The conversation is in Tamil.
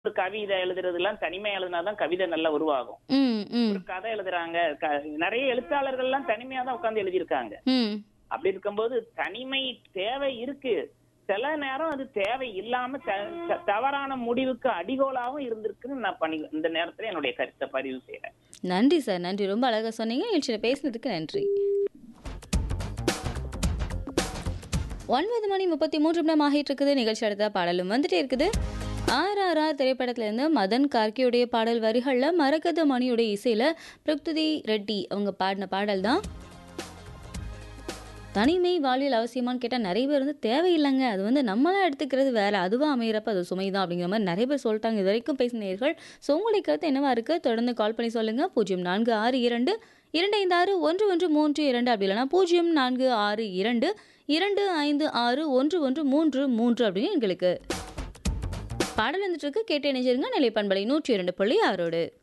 ஒரு கவிதை எழுதுறதுலாம் தனிமையா எழுதினாதான் கவிதை நல்லா உருவாகும் ம் ம் ஒரு கதை எழுதுறாங்க க- நிறைய எழுத்தாளர்கள் எல்லாம் தனிமையா தான் உட்கார்ந்து எழுதியிருக்காங்க ம் அப்படி இருக்கும்போது தனிமை தேவை இருக்கு சில நேரம் அது தேவை இல்லாம த- த- தவறான முடிவுக்கு அடிகோலாவும் இருந்திருக்குன்னு நான் பண்ணி இந்த நேரத்துல என்னுடைய கருத்தை பதிவு செய்யறேன் நன்றி சார் நன்றி ரொம்ப அழகாக சொன்னீங்க நிகழ்ச்சியில் பேசினதுக்கு நன்றி ஒன்பது மணி முப்பத்தி மூன்று நிமிடம் ஆகிட்டு இருக்குது நிகழ்ச்சி அடுத்த பாடலும் வந்துட்டே இருக்குது ஆர்ஆர்ஆர் திரைப்படத்திலேருந்து மதன் கார்கியுடைய பாடல் வரிகளில் மரகத மணியுடைய இசையில் பிரக்துதி ரெட்டி அவங்க பாடின பாடல் தான் தனிமை வாழ்வில் அவசியமான்னு கேட்டால் நிறைய பேர் வந்து தேவையில்லைங்க அது வந்து நம்மளாம் எடுத்துக்கிறது வேற அதுவாக அமையிறப்ப அது சுமை தான் அப்படிங்கிற மாதிரி நிறைய பேர் சொல்லிட்டாங்க இது வரைக்கும் பேசினீர்கள் ஸோ உங்களுடைய கருத்து என்னவா இருக்குது தொடர்ந்து கால் பண்ணி சொல்லுங்கள் பூஜ்ஜியம் நான்கு ஆறு இரண்டு இரண்டு ஐந்து ஆறு ஒன்று ஒன்று மூன்று இரண்டு அப்படி இல்லைனா பூஜ்ஜியம் நான்கு ஆறு இரண்டு இரண்டு ஐந்து ஆறு ஒன்று ஒன்று மூன்று மூன்று அப்படின்னு எங்களுக்கு பாடல் வந்துட்டு இருக்கு கேட்டு இணைஞ்சிருங்க நிலைப்பண்பலை நூற்றி இரண்டு புள்ளி ஆறோடு